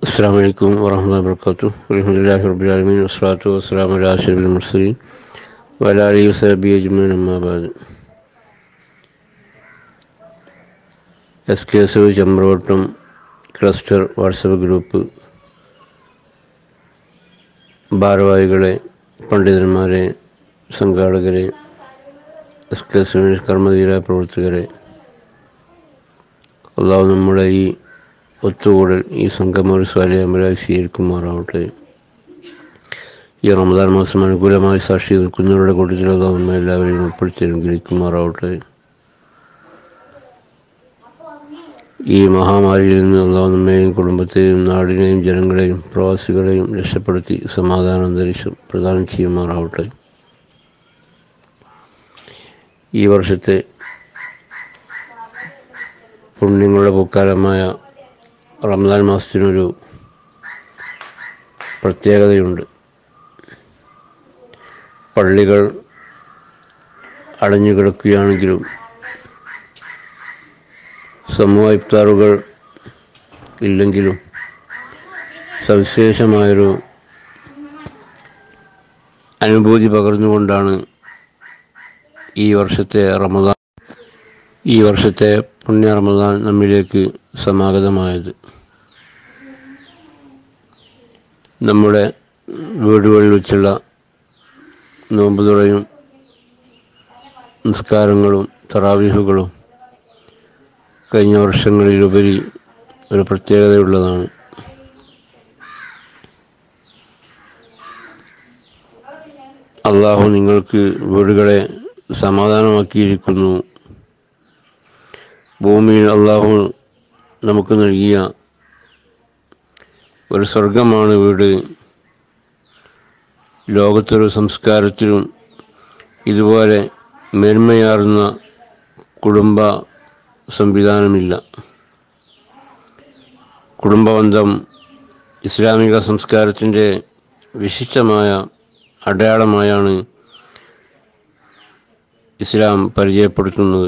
السلام عليكم ورحمة الله وبركاته الحمد لله رب العالمين والصلاة والسلام على أشرف المرسلين وعلى آله وصحبه أجمعين أما بعد S K S Chamravattam cluster WhatsApp group ഭാരവാഹികളെ പണ്ഡിതന്മാരെ സംഘാടകരെ എസ് കെ എസ് കർമ്മധീര പ്രവർത്തകരെ അള്ളാഹു നമ്മുടെ ഈ ഒത്തുകൂടൽ ഈ സംഗമ ഒരു സ്വാലിയമ്പലായി സ്വീകരിക്കുമാറാവട്ടെ ഈ റമദാൻ മാസം അനുകൂലമായി സാക്ഷി നിൽക്കുന്നവരുടെ കൂട്ടത്തിൽ അള്ളാഹു നമ്മെ എല്ലാവരെയും ഉൾപ്പെടുത്തി അനുഗ്രഹിക്കുമാറാവട്ടെ ഈ മഹാമാരിയിൽ നിന്ന് അള്ളാഹു നമ്മെയും കുടുംബത്തെയും നാടിനെയും ജനങ്ങളെയും പ്രവാസികളെയും രക്ഷപ്പെടുത്തി സമാധാന അന്തരീക്ഷം പ്രദാനം ചെയ്യുമാറാവട്ടെ ഈ വർഷത്തെ പുണ്യങ്ങളുടെ പൂക്കാലമായ റമദാൻ മാസത്തിനൊരു പ്രത്യേകതയുണ്ട് പള്ളികൾ അടഞ്ഞു കിടക്കുകയാണെങ്കിലും സമൂഹ ഇഫ്താറുകൾ ഇല്ലെങ്കിലും സവിശേഷമായൊരു അനുഭൂതി പകർന്നുകൊണ്ടാണ് ഈ വർഷത്തെ റമദാൻ ഈ വർഷത്തെ പുണ്യ റമദാൻ നമ്മിലേക്ക് സമാഗതമായത് നമ്മുടെ വീടുകളിൽ വെച്ചുള്ള നോമ്പുതുറയും നിസ്കാരങ്ങളും തറാവീഹുകളും കഴിഞ്ഞ വർഷങ്ങളിലുപരി ഒരു പ്രത്യേകതയുള്ളതാണ് അള്ളാഹു നിങ്ങൾക്ക് വീടുകളെ സമാധാനമാക്കിയിരിക്കുന്നു ഭൂമിയിൽ അള്ളാഹു നമുക്ക് നൽകിയ ഒരു സ്വർഗമാണ് വീട് ലോകത്തൊരു സംസ്കാരത്തിലും ഇതുപോലെ മേന്മയാർന്ന കുടുംബ സംവിധാനമില്ല കുടുംബബന്ധം ഇസ്ലാമിക സംസ്കാരത്തിൻ്റെ വിശിഷ്ടമായ അടയാളമായാണ് ഇസ്ലാം പരിചയപ്പെടുത്തുന്നത്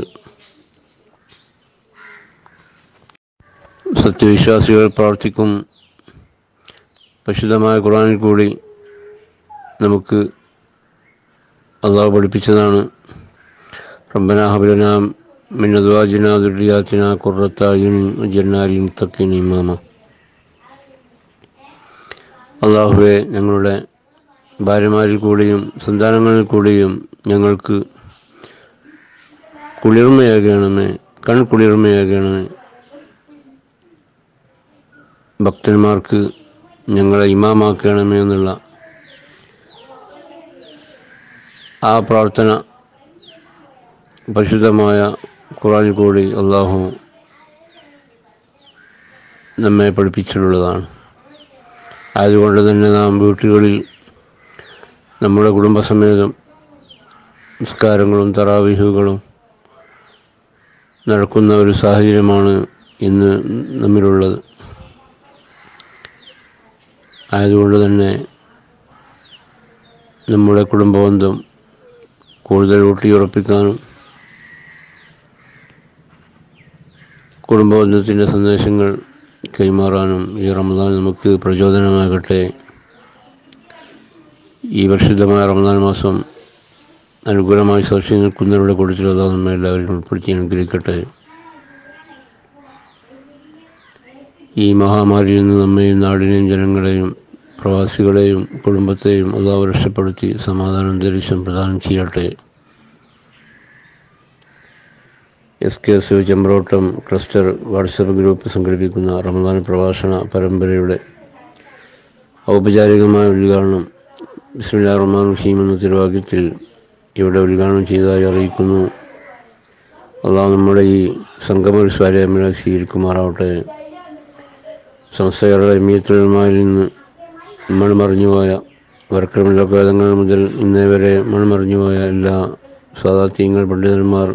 സത്യവിശ്വാസികൾ പ്രവർത്തിക്കും പരിശുദ്ധമായ ഖുറാനിൽ കൂടി നമുക്ക് അള്ളാഹു പഠിപ്പിച്ചതാണ് റബ്ബന ഹബലന മിൻ അദ്വാജിന ദുര്യാത്തിന കുറത്തായും ജന്നാരിയും തക്കിൻ ഇമാമ അള്ളാഹുവെ ഞങ്ങളുടെ ഭാര്യമാരിൽ കൂടിയും സന്താനങ്ങളിൽ കൂടിയും ഞങ്ങൾക്ക് കുളിർമയാകണമേ കൺ കുളിർമയാകണമേ ഭക്തന്മാർക്ക് ഞങ്ങളെ ഇമാമാക്കണമേ എന്നുള്ള ആ പ്രാർത്ഥന പരിശുദ്ധമായ ഖുറാനിൽ കൂടി അള്ളാഹു നമ്മെ പഠിപ്പിച്ചിട്ടുള്ളതാണ് അതുകൊണ്ട് തന്നെ നാം വീട്ടുകളിൽ നമ്മുടെ കുടുംബസമേതം നിസ്കാരങ്ങളും തറാവിഹുകളും നടക്കുന്ന ഒരു സാഹചര്യമാണ് ഇന്ന് നമ്മിലുള്ളത് ആയതുകൊണ്ട് തന്നെ നമ്മുടെ കുടുംബബന്ധം കൂടുതൽ ഊട്ടിയുറപ്പിക്കാനും കുടുംബബന്ധത്തിൻ്റെ സന്ദേശങ്ങൾ കൈമാറാനും ഈ റമദാൻ നമുക്ക് പ്രചോദനമാകട്ടെ ഈ വർഷിതമായ റമദാൻ മാസം അനുകൂലമായി സാക്ഷി നിൽക്കുന്നവരുടെ കൂട്ടത്തിൽ അതാ നമ്മെ എല്ലാവരും ഉൾപ്പെടുത്തി അനുഗ്രഹിക്കട്ടെ ഈ മഹാമാരിയിൽ നിന്ന് നമ്മെയും നാടിനെയും ജനങ്ങളെയും പ്രവാസികളെയും കുടുംബത്തെയും അതാവ് രക്ഷപ്പെടുത്തി സമാധാന അന്തരീക്ഷം പ്രദാനം ചെയ്യട്ടെ S K S Chembrottam cluster WhatsApp group സംഘടിപ്പിക്കുന്ന റമദാൻ പ്രഭാഷണ പരമ്പരയുടെ ഔപചാരികമായ ഉദ്ഘാടനം ബിസ്മില്ലാ റഹ്മാൻ റഹീം എന്ന തിരുവാക്യത്തിൽ ഇവിടെ ഉദ്ഘാടനം ചെയ്തതായി അറിയിക്കുന്നു അള്ളാഹ് നമ്മുടെ ഈ സംഗമ സ്വാരമ്യ സ്വീകരിക്കുമാറാവട്ടെ സംസ്ഥകളുടെ മീത്രന്മാരിൽ നിന്ന് മൺമറിഞ്ഞുപോയ വർക്കരമില്ലഭേദങ്ങൾ മുതൽ ഇന്നേ വരെ മൺമറിഞ്ഞുപോയ എല്ലാ സാധാത്യങ്ങൾ പണ്ഡിതന്മാർ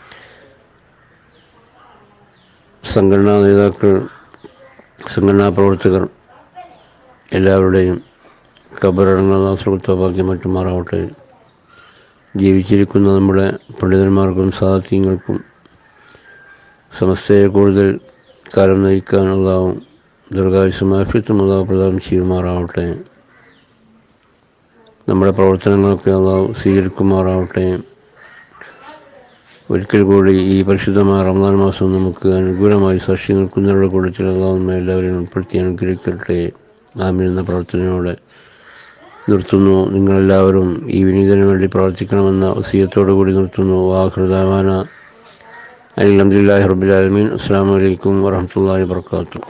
സംഘടനാ നേതാക്കൾ സംഘടനാ പ്രവർത്തകർ എല്ലാവരുടെയും കബറടങ്ങൾ ആശ്രമത്വഭാഗ്യം മറ്റുമാറാവട്ടെ ജീവിച്ചിരിക്കുന്ന നമ്മുടെ പണ്ഡിതന്മാർക്കും സാഹിത്യങ്ങൾക്കും സമസ്തയെ കൂടുതൽ കാലം നയിക്കാനുള്ളതാവും ദീർഘായുസും ആഫ്യത്തും അള്ളാഹു പ്രദാനം ചെയ്യുമാറാവട്ടെ നമ്മുടെ പ്രവർത്തനങ്ങളൊക്കെ അള്ളാഹു സ്വീകരിക്കുമാറാവട്ടെ ഒരിക്കൽ കൂടി ഈ പരിശുദ്ധമായ റമദാൻ മാസം നമുക്ക് അനുകൂലമായി സാക്ഷി നിൽക്കുന്നവരുടെ കൂട്ടത്തിൽ അള്ളാഹുമ്മ എല്ലാവരെയും ഉൾപ്പെടുത്തി അനുഗ്രഹിക്കട്ടെ ആമീൻ എന്ന പ്രാർത്ഥനയോടെ നിർത്തുന്നു നിങ്ങളെല്ലാവരും ഈ വിനീതന് വേണ്ടി പ്രാർത്ഥിക്കണമെന്ന വസീയത്തോടു കൂടി നിർത്തുന്നു വാഹൃദാന അലഹമുല്ലാ റബുലാലമീൻ അസ്സാം വലൈക്കും വാഹമത്തല്ലാ വാത്തു